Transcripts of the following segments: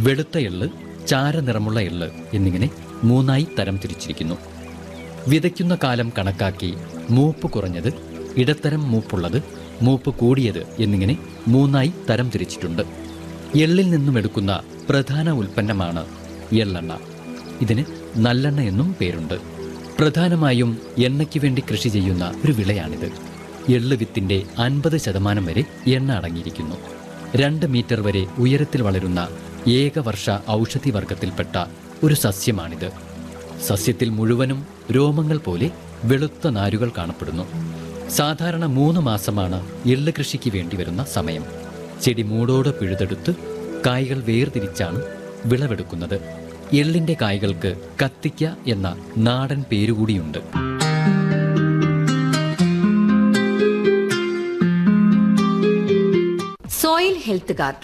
വെളുത്ത എള്ള് ചാരനിറമുള്ള എള്ള് എന്നിങ്ങനെ മൂന്നായി തരം തിരിച്ചിരിക്കുന്നു വിതയ്ക്കുന്ന കാലം കണക്കാക്കി മൂപ്പ് കുറഞ്ഞത് ഇടത്തരം മൂപ്പുള്ളത് മൂപ്പ് കൂടിയത് എന്നിങ്ങനെ മൂന്നായി തരം തിരിച്ചിട്ടുണ്ട് എള്ളിൽ നിന്നും എടുക്കുന്ന പ്രധാന ഉൽപ്പന്നമാണ് എള്ളെണ്ണ ഇതിന് നല്ലെണ്ണ എന്നും പേരുണ്ട് പ്രധാനമായും എണ്ണയ്ക്ക് വേണ്ടി കൃഷി ചെയ്യുന്ന ഒരു വിളയാണിത് എള്ള് വിത്തിന്റെ അൻപത് ശതമാനം വരെ എണ്ണ അടങ്ങിയിരിക്കുന്നു രണ്ട് മീറ്റർ വരെ ഉയരത്തിൽ വളരുന്ന ഏകവർഷ ഔഷധി വർഗത്തിൽപ്പെട്ട ഒരു സസ്യമാണിത് സസ്യത്തിൽ മുഴുവനും രോമങ്ങൾ പോലെ വെളുത്ത നാരുകൾ കാണപ്പെടുന്നു സാധാരണ മൂന്ന് മാസമാണ് എള്ള് കൃഷിക്ക് വേണ്ടി വരുന്ന സമയം ചെടി മൂടോടെ പിഴുതെടുത്ത് കായ്കൾ വേർതിരിച്ചാണ് വിളവെടുക്കുന്നത് എള്ളിന്റെ കായ്കൾക്ക് കത്തിക്ക എന്ന നാടൻ പേരുകൂടിയുണ്ട് സോയിൽ ഹെൽത്ത് കാർഡ്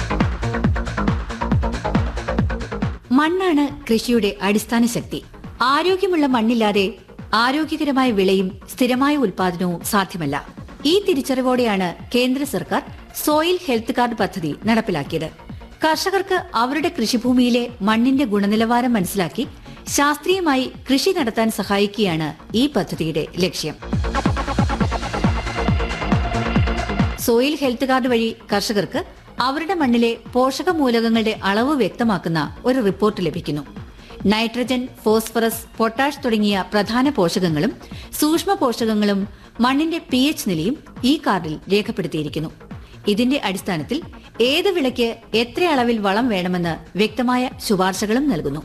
മണ്ണാണ് കൃഷിയുടെ അടിസ്ഥാന ശക്തി ആരോഗ്യമുള്ള മണ്ണില്ലാതെ ആരോഗ്യകരമായ വിളയും സ്ഥിരമായ ഉൽപാദനവും സാധ്യമല്ല ഈ തിരിച്ചറിവോടെയാണ് കേന്ദ്ര സർക്കാർ സോയിൽ ഹെൽത്ത് കാർഡ് പദ്ധതി നടപ്പിലാക്കിയത് കർഷകർക്ക് അവരുടെ കൃഷിഭൂമിയിലെ മണ്ണിന്റെ ഗുണനിലവാരം മനസ്സിലാക്കി ശാസ്ത്രീയമായി കൃഷി നടത്താൻ സഹായിക്കുകയാണ് ഈ പദ്ധതിയുടെ ലക്ഷ്യം സോയിൽ ഹെൽത്ത് കാർഡ് വഴി കർഷകർക്ക് അവരുടെ മണ്ണിലെ പോഷക മൂലകങ്ങളുടെ അളവ് വ്യക്തമാക്കുന്ന ഒരു റിപ്പോർട്ട് ലഭിക്കുന്നു നൈട്രജൻ ഫോസ്ഫറസ് പൊട്ടാഷ് തുടങ്ങിയ പ്രധാന പോഷകങ്ങളും സൂക്ഷ്മ പോഷകങ്ങളും മണ്ണിന്റെ പി എച്ച് നിലയും ഈ കാർഡിൽ രേഖപ്പെടുത്തിയിരിക്കുന്നു ഇതിന്റെ അടിസ്ഥാനത്തിൽ ഏത് വിളയ്ക്ക് എത്ര അളവിൽ വളം വേണമെന്ന് വ്യക്തമായ ശുപാർശകളും നൽകുന്നു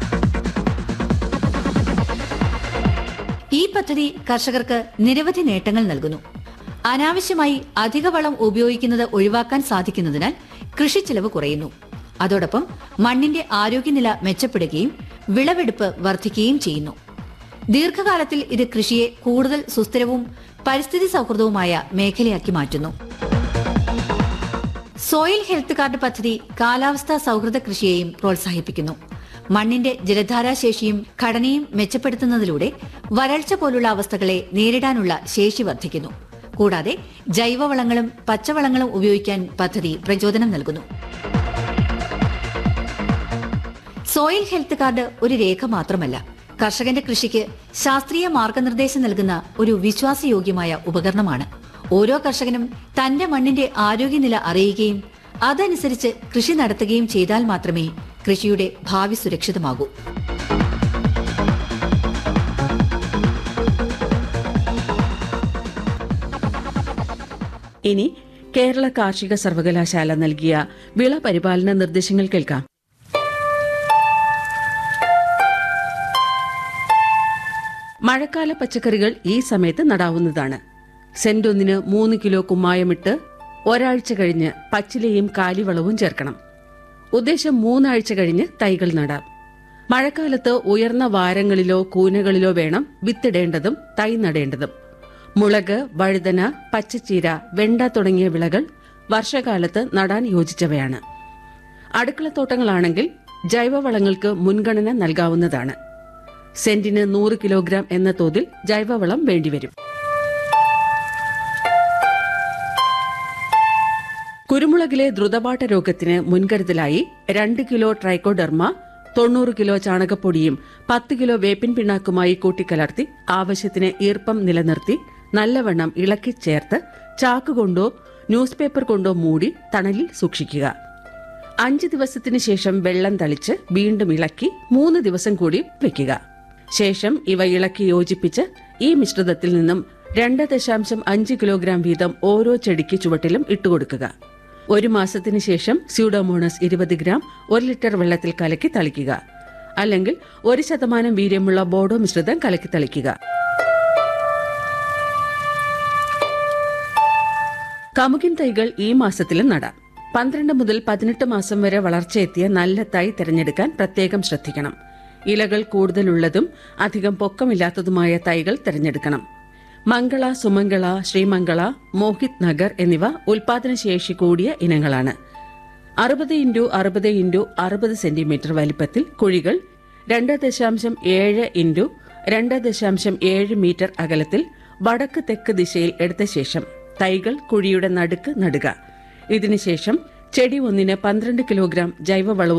ഈ പദ്ധതി കർഷകർക്ക് നിരവധി നേട്ടങ്ങൾ നൽകുന്നു അനാവശ്യമായി അധിക വളം ഉപയോഗിക്കുന്നത് ഒഴിവാക്കാൻ സാധിക്കുന്നതിനാൽ കൃഷി ചെലവ് കുറയുന്നു അതോടൊപ്പം മണ്ണിന്റെ ആരോഗ്യനില മെച്ചപ്പെടുകയും വിളവെടുപ്പ് വർദ്ധിക്കുകയും ചെയ്യുന്നു ദീർഘകാലത്തിൽ ഇത് കൃഷിയെ കൂടുതൽ സുസ്ഥിരവും പരിസ്ഥിതി സൗഹൃദവുമായ മേഖലയാക്കി മാറ്റുന്നു സോയിൽ ഹെൽത്ത് കാർഡ് പദ്ധതി കാലാവസ്ഥാ സൗഹൃദ കൃഷിയെയും പ്രോത്സാഹിപ്പിക്കുന്നു മണ്ണിന്റെ ജലധാരാശേഷിയും ഘടനയും മെച്ചപ്പെടുത്തുന്നതിലൂടെ വരൾച്ച പോലുള്ള അവസ്ഥകളെ നേരിടാനുള്ള ശേഷി വർദ്ധിക്കുന്നു കൂടാതെ ജൈവവളങ്ങളും പച്ചവളങ്ങളും ഉപയോഗിക്കാൻ പദ്ധതി പ്രചോദനം നൽകുന്നു സോയിൽ ഹെൽത്ത് കാർഡ് ഒരു രേഖ മാത്രമല്ല കർഷകന്റെ കൃഷിക്ക് ശാസ്ത്രീയ മാർഗനിർദ്ദേശം നൽകുന്ന ഒരു വിശ്വാസയോഗ്യമായ ഉപകരണമാണ് ഓരോ കർഷകനും തന്റെ മണ്ണിന്റെ ആരോഗ്യനില അറിയുകയും അതനുസരിച്ച് കൃഷി നടത്തുകയും ചെയ്താൽ മാത്രമേ കൃഷിയുടെ ഭാവി സുരക്ഷിതമാകൂ ഇനി കേരള കാർഷിക സർവകലാശാല നൽകിയ വിള പരിപാലന നിർദ്ദേശങ്ങൾ കേൾക്കാം മഴക്കാല പച്ചക്കറികൾ ഈ സമയത്ത് നടാവുന്നതാണ് സെന്റ് ഒന്നിന് മൂന്ന് കിലോ കുമ്മായമിട്ട് ഒരാഴ്ച കഴിഞ്ഞ് പച്ചിലയും കാലിവളവും ചേർക്കണം ഉദ്ദേശം മൂന്നാഴ്ച കഴിഞ്ഞ് തൈകൾ നടാം മഴക്കാലത്ത് ഉയർന്ന വാരങ്ങളിലോ കൂനകളിലോ വേണം വിത്തിടേണ്ടതും തൈ നടേണ്ടതും മുളക് വഴുതന പച്ചച്ചീര വെണ്ട തുടങ്ങിയ വിളകൾ വർഷകാലത്ത് നടാൻ യോജിച്ചവയാണ് അടുക്കളത്തോട്ടങ്ങളാണെങ്കിൽ ജൈവവളങ്ങൾക്ക് മുൻഗണന നൽകാവുന്നതാണ് സെന്റിന് നൂറ് കിലോഗ്രാം എന്ന തോതിൽ ജൈവവളം വേണ്ടിവരും കുരുമുളകിലെ ദ്രുതപാഠ രോഗത്തിന് മുൻകരുതലായി രണ്ട് കിലോ ട്രൈക്കോഡെർമ തൊണ്ണൂറ് കിലോ ചാണകപ്പൊടിയും പത്ത് കിലോ വേപ്പിൻ പിണ്ണാക്കുമായി കൂട്ടിക്കലർത്തി ആവശ്യത്തിന് ഈർപ്പം നിലനിർത്തി നല്ലവണ്ണം ഇളക്കി ചേർത്ത് ചാക്കുകൊണ്ടോ ന്യൂസ് പേപ്പർ കൊണ്ടോ മൂടി തണലിൽ സൂക്ഷിക്കുക അഞ്ച് ദിവസത്തിന് ശേഷം വെള്ളം തളിച്ച് വീണ്ടും ഇളക്കി മൂന്ന് ദിവസം കൂടി വെക്കുക ശേഷം ഇവ ഇളക്കി യോജിപ്പിച്ച് ഈ മിശ്രിതത്തിൽ നിന്നും രണ്ട് ദശാംശം അഞ്ച് കിലോഗ്രാം വീതം ഓരോ ചെടിക്ക് ചുവട്ടിലും ഇട്ടുകൊടുക്കുക ഒരു മാസത്തിന് ശേഷം സ്യൂഡോമോണസ് ഇരുപത് ഗ്രാം ഒരു ലിറ്റർ വെള്ളത്തിൽ കലക്കി തളിക്കുക അല്ലെങ്കിൽ ഒരു ശതമാനം വീര്യമുള്ള ബോഡോ മിശ്രിതം കലക്കി തളിക്കുക കമുകിൻ തൈകൾ ഈ മാസത്തിലും നടാം പന്ത്രണ്ട് മുതൽ പതിനെട്ട് മാസം വരെ വളർച്ചയെത്തിയ നല്ല തൈ തിരഞ്ഞെടുക്കാൻ പ്രത്യേകം ശ്രദ്ധിക്കണം ഇലകൾ കൂടുതലുള്ളതും അധികം പൊക്കമില്ലാത്തതുമായ തൈകൾ തിരഞ്ഞെടുക്കണം മംഗള സുമംഗള ശ്രീമംഗള മോഹിത് നഗർ എന്നിവ ഉൽപാദനശേഷി കൂടിയ ഇനങ്ങളാണ് അറുപത് ഇൻറ്റു അറുപത് ഇൻറ്റു അറുപത് സെന്റിമീറ്റർ വലിപ്പത്തിൽ കുഴികൾ രണ്ട് ദശാംശം ഏഴ് ഇൻറ്റു രണ്ട് ദശാംശം ഏഴ് മീറ്റർ അകലത്തിൽ വടക്ക് തെക്ക് ദിശയിൽ എടുത്ത ശേഷം തൈകൾ കുഴിയുടെ നടുക്ക് നടുക ഇതിനുശേഷം ചെടി ഒന്നിന് പന്ത്രണ്ട് കിലോഗ്രാം ജൈവവളവും